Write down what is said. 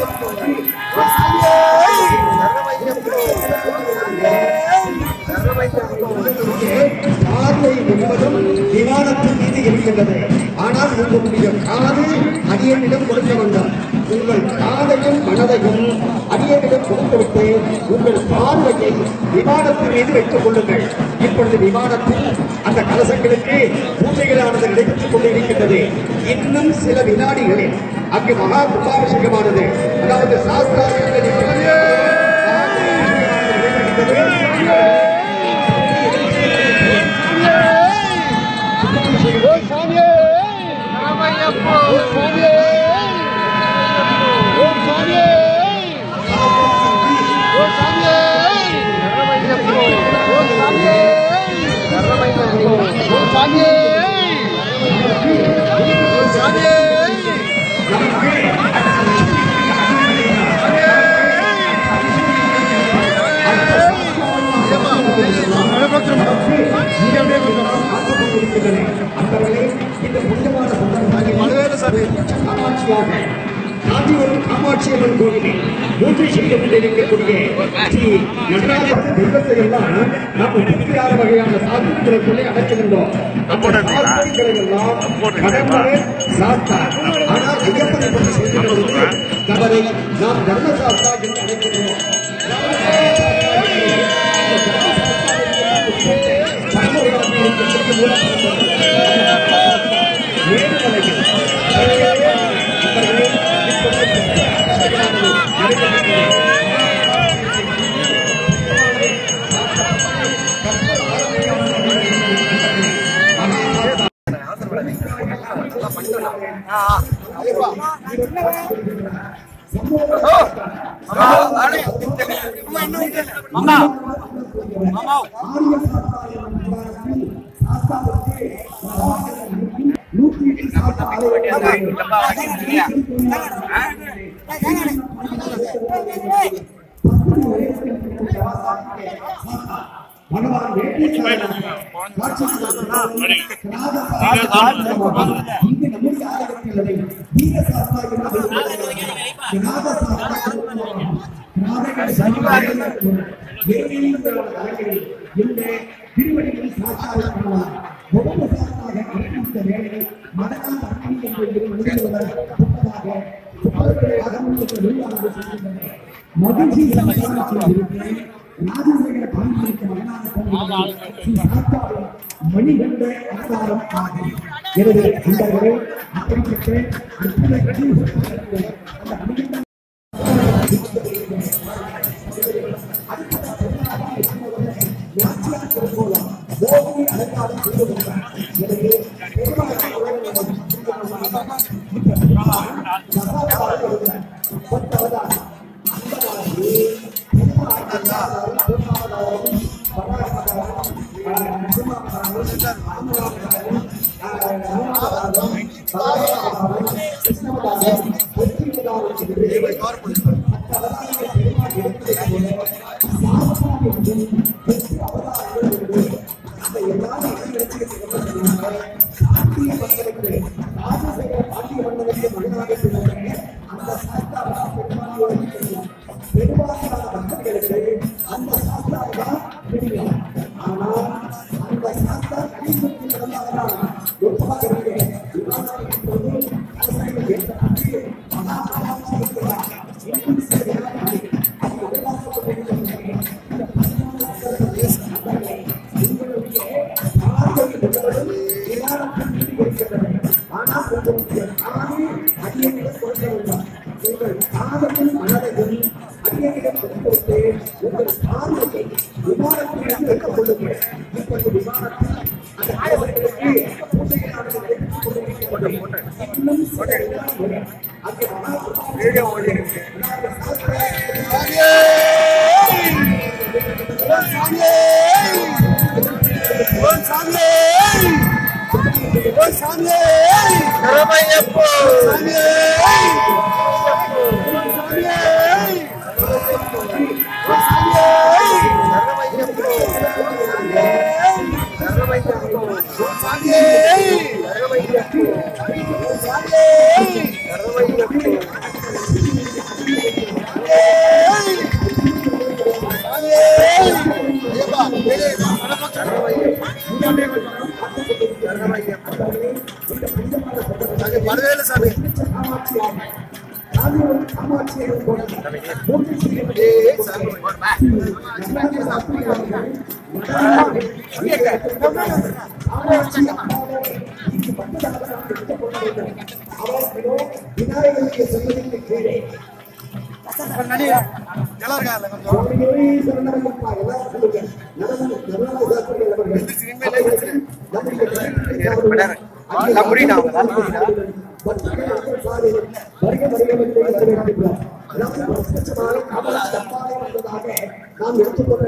பார்வை முழுவதும் விமானத்தின் மீது இருக்கின்றது ஆனால் உங்களுடைய காது அடியனிடம் கொடுக்க வேண்டாம் உங்கள் காதையும் மனதையும் அடியனிடம் கொடுத்துவிட்டு உங்கள் பார்வையை விமானத்தின் மீது வைத்துக் கொள்ளுங்கள் இப்பொழுது விமானத்தில் அந்த கலசங்களுக்கு பூஜைகளானது நடைபெற்றுக் கொண்டிருக்கின்றது இன்னும் சில வினாடிகளில் அங்கு மகா கும்பாபிஷேகமானது அதாவது சாஸ்திரார்த்தங்கள் காமாட்சியாக காஞ்சிபுரம் காமாட்சியம்மன் கோயிலில் பூஜை செய்து கொண்டிருக்கக்கூடிய ஸ்ரீ நடராஜ தெய்வத்தை எல்லாம் நாம் முப்பத்தி ஆறு வகையான சாஸ்திரங்களுக்குள்ளே அடைச்சிருந்தோம் அந்த சாஸ்திரங்களை எல்லாம் கடம்பரை சாஸ்தார் ஆனால் ஐயப்பனை பற்றி சொல்லுகிறது தவறை நாம் தர்மசாஸ்தா என்று அழைக்கிறோம் பகவான் வேட்டைக்காரனாக காட்சி இங்கு நம்முடைய ஆலயத்தில் வீரசாஸ்தா என்று கிராதசாஸ்தா இந்த திருவடிகளில் சாட்சாக காணலாம் ஒவ்வொரு சாஸ்தாக அறிவித்த வேலை மதனால் அரணி என்று இரு மனிதர்கள் முன்பதாக அவர்களை அகமுக வெளியானது செய்கின்றன மகிழ்ச்சி இருக்கிறேன் ராஜசேகர பாண்டியனுக்கு மகனாக தோன்றுகிறது ஸ்ரீ சாஸ்தாவின் மணிகண்ட அவதாரம் ஆகும் எனவே அன்பர்களே அப்படிப்பட்ட அற்புத நிகழ்வு அந்த மணிகண்ட போகி அலங்காரம் செய்து கொண்டார் எனவே சாமி மதுவேலு சாமி ஏய் சாமி விநாயகருடைய சன்னதிக்கு கீழே நல்லா இருக்காங்கல்ல கொஞ்சம் நாம் எடுத்துக்கொண்ட